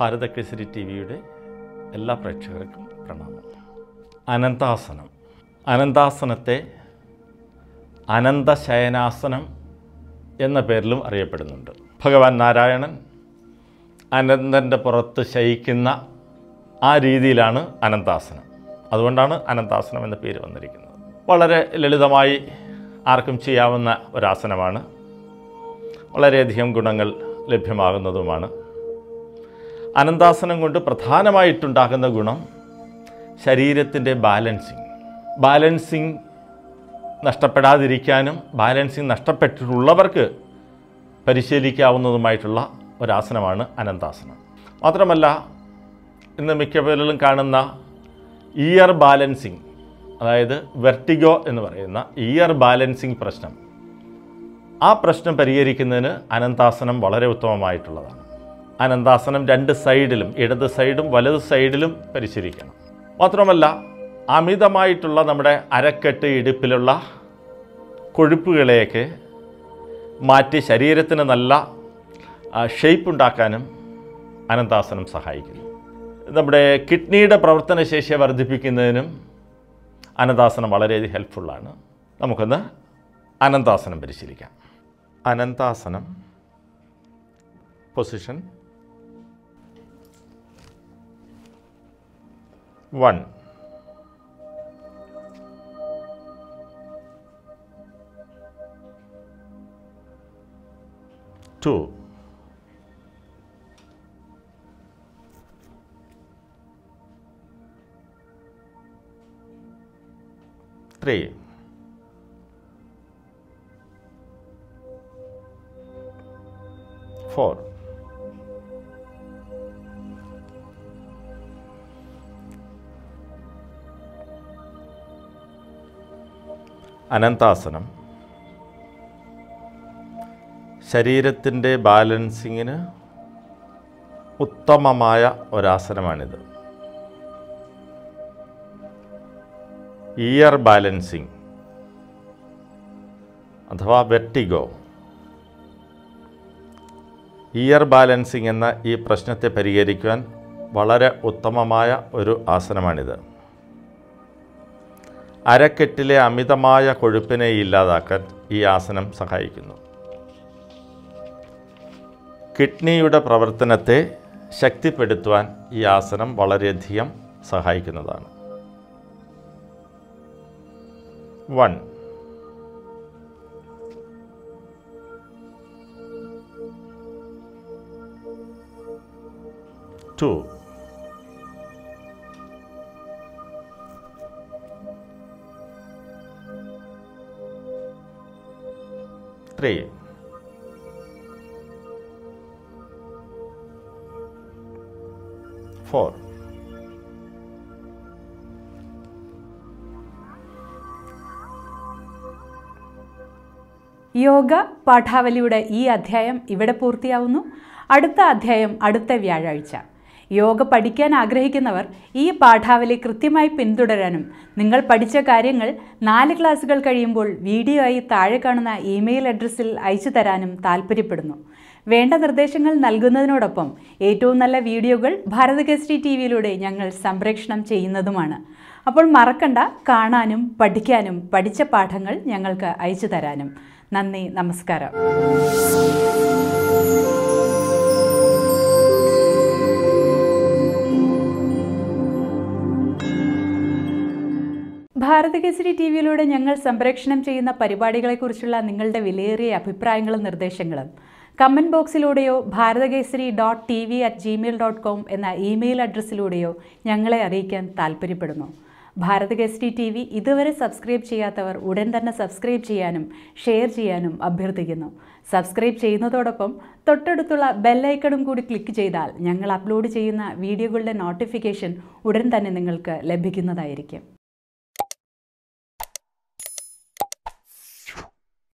ഭാരതകേസരി T വിയുടെ എല്ലാ പ്രേക്ഷകർക്കും പ്രണാമം അനന്താസനം അനന്താസനത്തെ അനന്തശയനാസനം എന്ന പേരിലും അറിയപ്പെടുന്നുണ്ട് ഭഗവാൻ നാരായണൻ അനന്തൻ്റെ പുറത്ത് ശയിക്കുന്ന ആ രീതിയിലാണ് അനന്താസനം അതുകൊണ്ടാണ് അനന്താസനം എന്ന പേര് വന്നിരിക്കുന്നത് വളരെ ലളിതമായി ആർക്കും ചെയ്യാവുന്ന ഒരാസനമാണ് വളരെയധികം ഗുണങ്ങൾ ലഭ്യമാകുന്നതുമാണ് അനന്താസനം കൊണ്ട് പ്രധാനമായിട്ടുണ്ടാകുന്ന ഗുണം ശരീരത്തിൻ്റെ ബാലൻസിങ് ബാലൻസിങ് നഷ്ടപ്പെടാതിരിക്കാനും ബാലൻസിങ് നഷ്ടപ്പെട്ടിട്ടുള്ളവർക്ക് പരിശീലിക്കാവുന്നതുമായിട്ടുള്ള ഒരാസനമാണ് അനന്താസനം മാത്രമല്ല ഇന്ന് മിക്കപ്പോഴും കാണുന്ന ഇയർ ബാലൻസിങ് അതായത് വെർട്ടിഗോ എന്ന് പറയുന്ന ഇയർ ബാലൻസിങ് പ്രശ്നം ആ പ്രശ്നം പരിഹരിക്കുന്നതിന് അനന്താസനം വളരെ ഉത്തമമായിട്ടുള്ളതാണ് അനന്താസനം രണ്ട് സൈഡിലും ഇടത് സൈഡും വലത് സൈഡിലും പരിശീലിക്കണം മാത്രമല്ല അമിതമായിട്ടുള്ള നമ്മുടെ അരക്കെട്ട് ഇടുപ്പിലുള്ള കൊഴുപ്പുകളെയൊക്കെ മാറ്റി ശരീരത്തിന് നല്ല ഷേപ്പ് ഉണ്ടാക്കാനും അനന്താസനം സഹായിക്കുന്നു നമ്മുടെ കിഡ്നിയുടെ പ്രവർത്തനശേഷി വർദ്ധിപ്പിക്കുന്നതിനും അനന്താസനം വളരെയധികം ഹെൽപ്ഫുള്ളാണ് നമുക്കൊന്ന് അനന്താസനം പരിശീലിക്കാം അനന്താസനം position one two three four അനന്താസനം ശരീരത്തിൻ്റെ ബാലൻസിങ്ങിന് ഉത്തമമായ ഒരാസനമാണിത് ഇയർ ബാലൻസിങ് അഥവാ വെർട്ടിഗോ ഇയർ ബാലൻസിങ് എന്ന ഈ പ്രശ്നത്തെ പരിഹരിക്കുവാൻ വളരെ ഉത്തമമായ ഒരു ആസനമാണിത് അരക്കെട്ടിലെ അമിതമായ കൊഴുപ്പിനെ ഇല്ലാതാക്കാൻ ഈ ആസനം സഹായിക്കുന്നു കിഡ്നിയുടെ പ്രവർത്തനത്തെ ശക്തിപ്പെടുത്തുവാൻ ഈ ആസനം വളരെയധികം സഹായിക്കുന്നതാണ് one two three four yoga പാഠാവലിയുടെ ഈ അധ്യായം ഇവിടെ പൂർത്തിയാവുന്നു അടുത്ത അധ്യായം അടുത്ത വ്യാഴാഴ്ച യോഗ പഠിക്കാൻ ആഗ്രഹിക്കുന്നവർ ഈ പാഠാവലി കൃത്യമായി പിന്തുടരാനും നിങ്ങൾ പഠിച്ച കാര്യങ്ങൾ നാല് ക്ലാസ്സുകൾ കഴിയുമ്പോൾ വീഡിയോ ആയി താഴെ കാണുന്ന ഇമെയിൽ അഡ്രസ്സിൽ അയച്ചു തരാനും താൽപ്പര്യപ്പെടുന്നു വേണ്ട നിർദ്ദേശങ്ങൾ നൽകുന്നതിനോടൊപ്പം ഏറ്റവും നല്ല വീഡിയോകൾ ഭാരതകേസരി ടി വിയിലൂടെ ഞങ്ങൾ സംപ്രേഷണം ചെയ്യുന്നതുമാണ് അപ്പോൾ മറക്കണ്ട കാണാനും പഠിക്കാനും പഠിച്ച പാഠങ്ങൾ ഞങ്ങൾക്ക് അയച്ചു തരാനും നന്ദി നമസ്കാരം ഭാരതകേസരി ടി വിയിലൂടെ ഞങ്ങൾ സംപ്രേഷണം ചെയ്യുന്ന പരിപാടികളെക്കുറിച്ചുള്ള നിങ്ങളുടെ വിലയേറിയ അഭിപ്രായങ്ങളും നിർദ്ദേശങ്ങളും കമൻറ്റ് ബോക്സിലൂടെയോ Bharathakesari dot T V at Gmail dot com എന്ന ഇമെയിൽ അഡ്രസ്സിലൂടെയോ ഞങ്ങളെ അറിയിക്കാൻ താൽപ്പര്യപ്പെടുന്നു ഭാരതകേസരി ടി വി ഇതുവരെ സബ്സ്ക്രൈബ് ചെയ്യാത്തവർ ഉടൻ തന്നെ സബ്സ്ക്രൈബ് ചെയ്യാനും ഷെയർ ചെയ്യാനും അഭ്യർത്ഥിക്കുന്നു സബ്സ്ക്രൈബ് ചെയ്യുന്നതോടൊപ്പം തൊട്ടടുത്തുള്ള ബെല്ലൈക്കണും കൂടി ക്ലിക്ക് ചെയ്താൽ ഞങ്ങൾ അപ്ലോഡ് ചെയ്യുന്ന വീഡിയോകളുടെ നോട്ടിഫിക്കേഷൻ ഉടൻ തന്നെ നിങ്ങൾക്ക് ലഭിക്കുന്നതായിരിക്കും